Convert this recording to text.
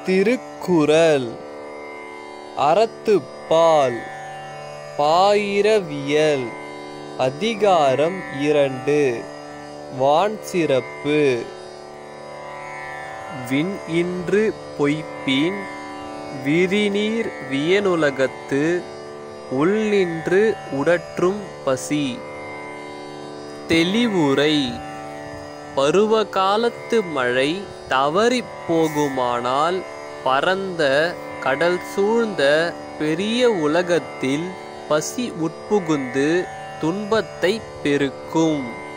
திருக்குறள் அறத்துப்பால் பாயிரவியல் அதிகாரம் இரண்டு வான்சிறப்பு விண் இன்று பொய்ப்பின் விரிநீர் வியனுலகத்து உள் நின்று உடற்றும் பசி தெளிவுரை பருவகாலத்து மழை தவறிப் போகுமானால் பரந்த கடல் சூழ்ந்த பெரிய உலகத்தில் பசி உட்புகுந்து துன்பத்தை பெருக்கும்